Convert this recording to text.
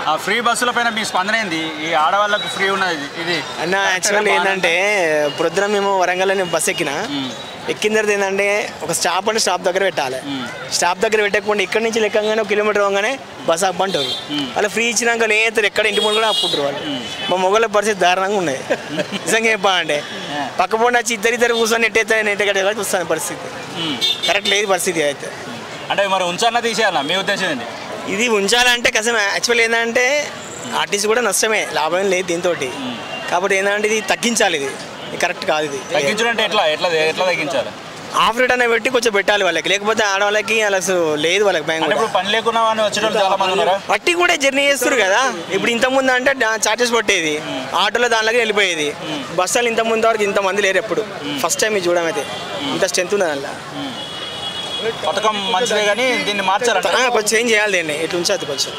ఆ ఫ్రీ బస్సుల పైన మీ స్పందన ఏంది ఈ ఆడవాళ్ళకు ఫ్రీ ఉన్నది ఇది అన్న యాక్చువల్లీ ఏంటంటే ప్రొద్దున మేము వరంగల్ బస్ ఎక్కిన ఎక్కిన తర్వాత ఏంటంటే ఒక స్టాప్ అంటే స్టాప్ దగ్గర పెట్టాలి స్టాప్ దగ్గర పెట్టకుండా ఇక్కడ నుంచి లెక్కగానే ఒక కిలోమీటర్ పోగానే బస్ అప్ అంటారు వాళ్ళు ఫ్రీ ఇచ్చినాక నేతరు ఎక్కడ ఇంటి ముందు కూడా అప్పుంటారు వాళ్ళు మా మొగల పరిస్థితి దారుణంగా ఉన్నాయి నిజంగా చెప్పాలంటే పక్క పోండి వచ్చి ఇద్దరు ఇద్దరు కూర్చొని నెట్టేస్తే నెట్టగట్టే వస్తుంది పరిస్థితి కరెక్ట్ లేదు పరిస్థితి అయితే అంటే మరి ఉంచన్నా తీసేయాలన్నా మీ ఉద్దేశం ఏంది ఇది ఉంచాలంటే కష్టం యాక్చువల్ ఏంటంటే ఆర్టిస్ట్ కూడా నష్టమే లాభం లేదు దీంతో కాబట్టి ఏంటంటే ఇది తగ్గించాలి ఇది ఇది కరెక్ట్ కాదు ఇది తగ్గించడం అంటే ఎట్లా ఎట్లా ఎట్లా తగ్గించాలి ఆఫ్ రేట్ అనే పెట్టి కొంచెం పెట్టాలి వాళ్ళకి లేకపోతే ఆడవాళ్ళకి అలా అసలు లేదు వాళ్ళకి భయం అంటే కూడా ఇప్పుడు పని లేకున్నా అని వచ్చేటోళ్ళు చాలా మంది ఉన్నారా పట్టి కూడా జర్నీ చేస్తారు కదా ఇప్పుడు ఇంత ముందు అంటే చార్జెస్ పట్టేది ఆటోలో దానిలోకి వెళ్ళిపోయేది బస్సులు ఇంత ముందు వరకు ఇంత మంది లేరు ఎప్పుడు ఫస్ట్ టైం ఇది చూడడం అయితే ఇంత స్ట్రెంత్ ఉంది దానిలో పథకం మంచిదే కానీ దీన్ని మార్చాలంట ఆ, కొంచెం చేంజ్ చేయాలి దీన్ని ఇట్లా ఉంచదు కొంచెం